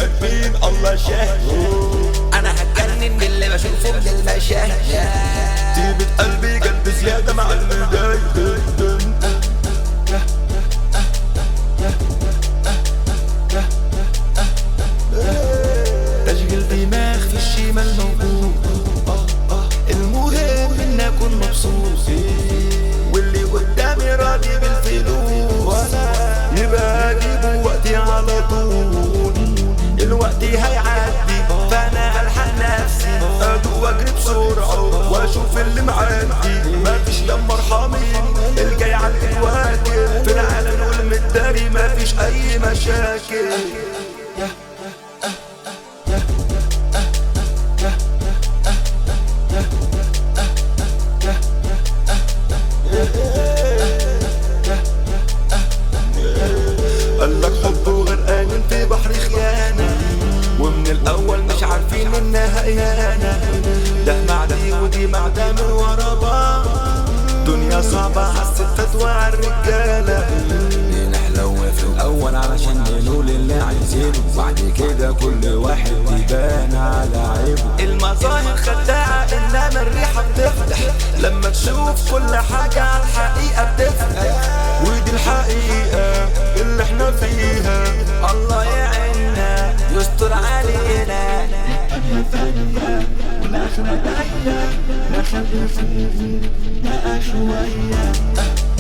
مين الله شاهد انا هتجنن باللي بشوفه من المشاهد طيبة قلبي قلب زيادة مع المضايق تشغيل دماغ في الشمال موجود المهم ان اكون مبسوط واللي قدامي راضي بالفلوس يبقى اجيبه وقتي على طول الوقت هيعدي فانا الحق نفسي ادوق واجري بسرعه واشوف اللي معدي مفيش دم مرحمين الجاي على الواكب في العالم والمداري مفيش اي مشاكل قالك حب وغرقانين في بحر خيانة ومن الأول مش عارفين إنها إهانة ده مع دي ودي مع ده من ورا بعض دنيا صعبة عالستات وعالرجالة نحلو في الاول علشان نقول اللي عايزينه بعد كده كل واحد يبان على عيبه المظاهر خداعة إنما الريحة بتفتح لما تشوف كل حاجة على الحقيقة بتفتح ودي الحقيقة اللي احنا فيها الله يعيننا يستر علينا الدنيا فانية والآخرة جاية لا خلي فيه بقى شوية